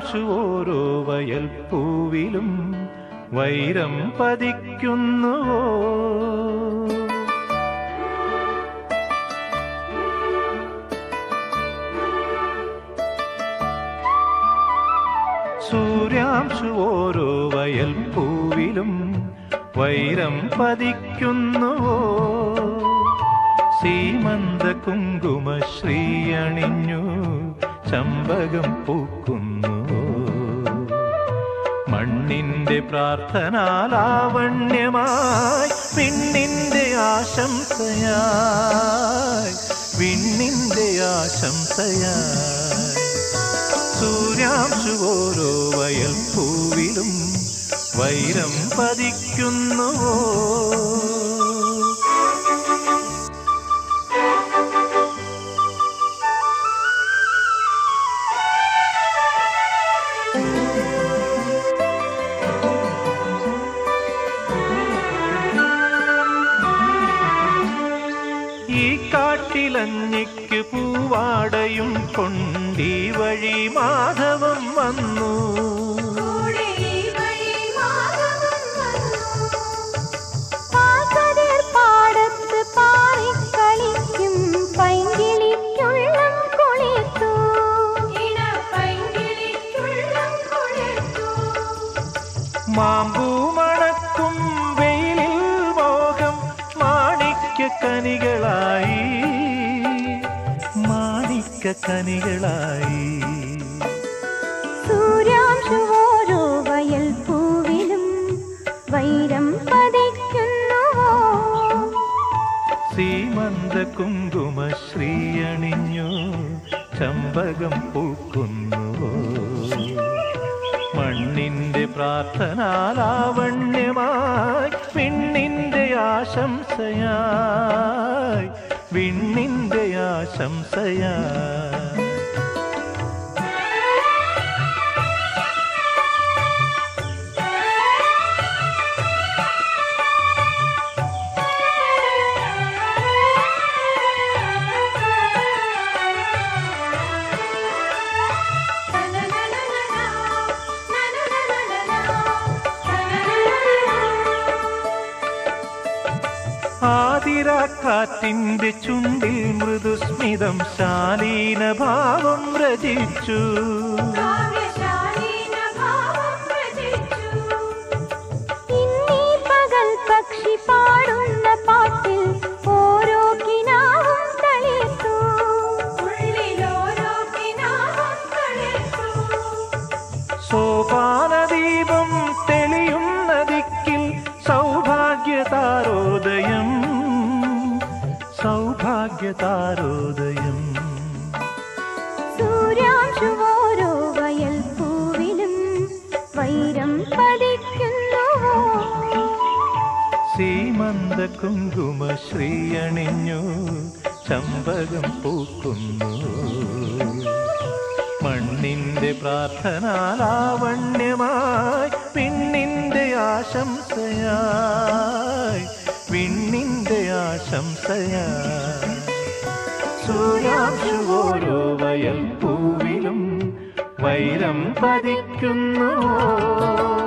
സൂര്യാംശു ഓരോ വയൽ പൂവിലും വൈരം പതിക്കുന്നുവോ സൂര്യാംശു ഓരോ വയൽ പൂവിലും വൈരം പതിക്കുന്നുവോ സീമന്ത കുങ്കുമ ശ്രീയണിഞ്ഞു ചമ്പകം പൂക്കുന്നുവോ മണ്ണിന്റെ പ്രാർത്ഥനാലാവണ്യമായി പിന്നിന്റെ ആശംസയായി വിണ്ണിന്റെ ആശംസയായി സൂര്യാംശു ഓരോ വയൽ പൂവിലും വൈരം പതിക്കുന്നുവോ ഈ കാട്ടിലഞ്ഞിക്ക് പൂവാടയും കൊണ്ടീ വഴി മാധവം വന്നു പാക്കതിർ പാടത്ത് പാറിക്കളിക്കും പൈങ്കിളിക്കുള്ളം കുളിർത്തു. മാമ്പൂ മണക്കും വെയിലിൽ മോഹം മാണിക്യ കനികളായി മാണിക്യ കനികളായി സൂര്യാംശു ഓരോ വയൽ പൂവിലും വൈരം പതിക്കുന്നുവോ സീമന്ത കുങ്കുമ ശ്രീയണിഞ്ഞു ചമ്പകം പൂക്കുന്നുവോ മണ്ണിന്റെ പ്രാർത്ഥനാലാവണ്യമായി വിണ്ണിന്റെ ആശംസയായി വിണ്ണിന്റെ ആശംസയായി ആതിരാക്കാറ്റിന്റെ ചുണ്ടിൽ മൃദുസ്മിതം ശാലീന ഭാവം രചിച്ചു ഇന്നീ പകൽ പക്ഷി പാടുന്ന പാട്ടിൽ ഓരോ കിനാവും തളിർത്തു സോപാനദീപം തെളിയുന്ന ദിക്കിൽ സൗഭാഗ്യതാരോദയം സൗഭാഗ്യതാരോദയം സൂര്യാംശു ഓരോ വയൽ പൂവിലും വൈരം പതിക്കുന്നുവോ സീമന്ത കുങ്കുമ ശ്രീയണിഞ്ഞു ചമ്പകം പൂക്കുന്നു മണ്ണിന്റെ പ്രാർത്ഥനാലാവണ്യമായി പിന്നിന്റെ ആശംസയായി വിണ്ണിന്റെ ആശംസയായി സൂര്യാംശു ഓരോ വയൽ പൂവിലും വൈരം പതിക്കുന്നുവോ